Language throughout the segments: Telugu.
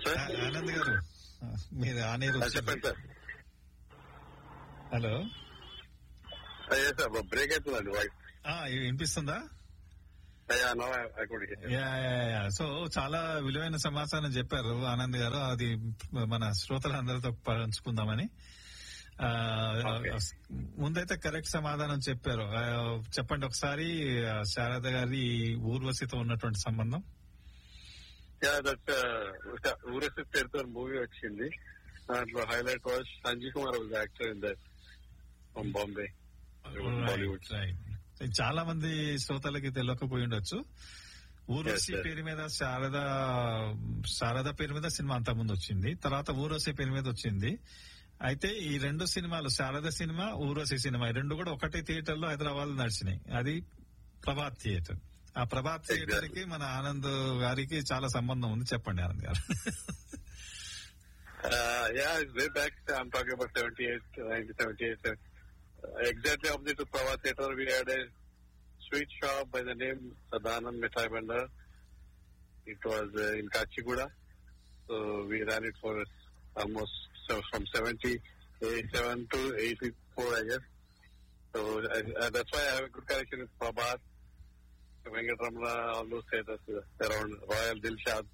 సార్ ఆ- ఆనంద్ గారు ఆ, మీరు ఆనేరు ఆ, చెప్పండి సార్ హలో అయ్యా సార్ బ్రేక్ అవుతుందండి వాయిస్ ఆ, వినిపిస్తుందా అయ్యా no I could yeah, yeah, yeah. So చాలా విలువైన సమాచారం చెప్పారు ఆనంద్ గారు అది మన శ్రోతలందరితో పంచుకుందామని ఆ, Okay. ముందైతే కరెక్ట్ సమాధానం చెప్పారు ఆ, చెప్పండి ఒకసారి ఆ, శారద గారి ఊర్వశితో ఉన్నటువంటి సంబంధం యా దట్ ఊరసి పేరుతో మూవీ వచ్చింది దాంట్లో highlight was Sanjay Kumar was actor in that from Bombay Bollywood Right, right. చాలా మంది శ్రోతలకి తెలియకపోయి ఉండొచ్చు ఊర్వశి Yes, sir. పేరు మీద శారద శారద పేరు మీద సినిమా అంత ముందు వచ్చింది తర్వాత ఊర్వశి పేరు మీద వచ్చింది అయితే ఈ రెండు సినిమాలు శారద సినిమా ఊర్వశి సినిమా ఈ రెండు కూడా ఒకటే థియేటర్ లో హైదరాబాద్ లో నడిచినాయి అది ప్రభాత్ థియేటర్ ఆ ప్రభాత్ థియేటర్ కి మన ఆనంద్ గారికి చాలా సంబంధం ఉంది చెప్పండి ఆనంద్ గారు Uh, yeah, it's way back. I'm talking about 78, 1978. Uh, exactly opposite to Prava Theatre, we had a sweet shop by the name Sadanand Mithai Bhandar. It was uh, in Kachiguda. So we ran it for almost so from 77 to 84, I guess. So uh, that's why I have a good connection with Prabhat, Venkatramana, all those theatres uh, around Royal Dilshad.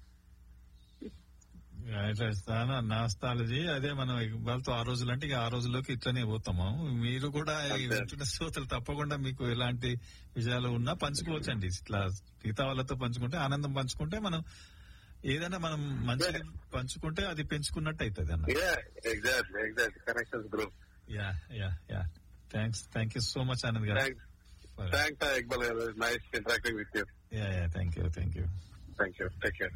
నాస్తాలజీ అదే మనం వాళ్ళతో ఆ రోజులు అంటే ఇక ఆ రోజుల్లోకి ఇట్లనే పోతాము మీరు కూడా ఈ అంతే. వింటున్న శ్రోతలు తప్పకుండా మీకు ఎలాంటి విజయాలు ఉన్నా పంచుకోవచ్చండి ఇట్లా మిగతా వాళ్ళతో పంచుకుంటే ఆనందం పంచుకుంటే మనం ఏదైనా మనం మంచిగా పంచుకుంటే అది పెంచుకున్నట్టు అవుతుంది అన్న Yeah, exactly, exactly. Connections group. Yeah yeah yeah thanks thank you so much Anand garu Thanks. Thanks, uh, Iqbal. It was nice interacting with you. Yeah yeah thank you thank you Thank you. Take care.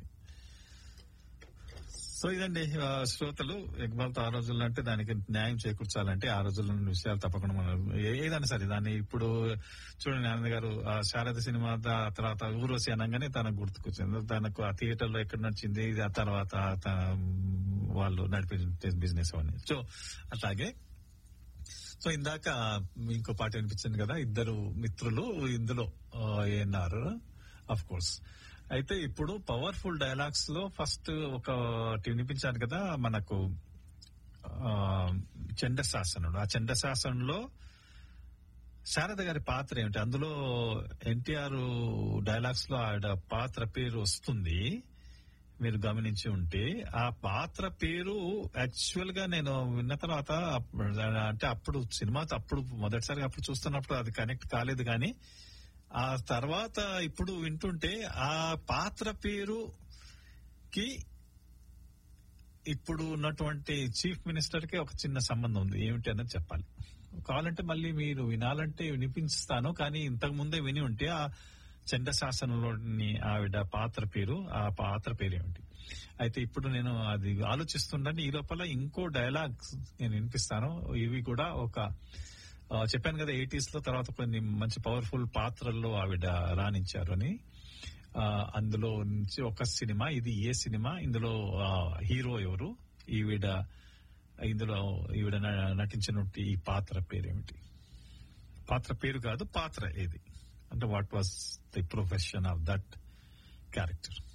So ఇదండి ఆ, శ్రోతలు ఇక్బాల్తో ఆ రోజుల్లో అంటే దానికి న్యాయం చేకూర్చాలంటే ఆ రోజుల్లో ఉన్న విషయాలు తప్పకుండా మనం ఏ- ఏదైనా సరే దాన్ని ఇప్పుడు చూడండి ఆనంద్ గారు ఆ శారద సినిమా దా- తర్వాత ఊర్వశి అనగానే తనకు గుర్తుకొచ్చింది తనకు ఆ థియేటర్ లో ఎక్కడ నడిచింది ఇది ఆ తర్వాత తన వాళ్ళు నడిపే బిజినెస్ అవన్నీ సో అట్లాగే సో ఇందాక ఇంకో పాట వినిపించింది కదా ఇద్దరు మిత్రులు ఇందులో ఏన్నారు అఫ్ కోర్స్ అయితే ఇప్పుడు పవర్ఫుల్ డైలాగ్స్ లో ఫస్ట్ ఒక వినిపించాను కదా మనకు ఆ, చండశాసనుడు ఆ చండశాసనంలో శారద గారి పాత్ర ఏమిటి అందులో ఎన్టీఆర్ డైలాగ్స్ లో ఆవిడ పాత్ర పేరు వస్తుంది మీరు గమనించి ఉంటే ఆ పాత్ర పేరు యాక్చువల్ గా నేను విన్న తర్వాత అప్- అంటే అప్పుడు సినిమాతో అప్పుడు మొదటిసారి అప్పుడు చూస్తున్నప్పుడు అది కనెక్ట్ కాలేదు కానీ ఆ తర్వాత ఇప్పుడు వింటుంటే ఆ పాత్ర పేరుకి ఇప్పుడు ఉన్నటువంటి చీఫ్ మినిస్టర్ కి ఒక చిన్న సంబంధం ఉంది ఏమిటి అన్నది చెప్పాలి కావాలంటే మళ్ళీ మీరు వినాలంటే వినిపిస్తాను కానీ ఇంతకు ముందే విని ఉంటే ఆ చండశాసనంలోని ఆవిడ పాత్ర పేరు ఆ పాత్ర పేరు ఏమిటి అయితే ఇప్పుడు నేను అది ఆలోచిస్తుండని ఈ లోపల ఇంకో డైలాగ్ నేను వినిపిస్తాను ఇవి కూడా ఒక ఆ, చెప్పాను కదా ఎయిటీస్ లో తర్వాత కొన్ని మంచి పవర్ఫుల్ పాత్రల్లో ఆవిడ రాణించారు అని ఆ, అందులో నుంచి ఒక సినిమా ఇది ఏ సినిమా ఇందులో ఆ, హీరో ఎవరు ఈవిడ ఇందులో ఈవిడ న- నటించినట్టు ఈ పాత్ర పేరేమిటి పాత్ర పేరు కాదు పాత్ర ఏది అంటే what was the profession of that character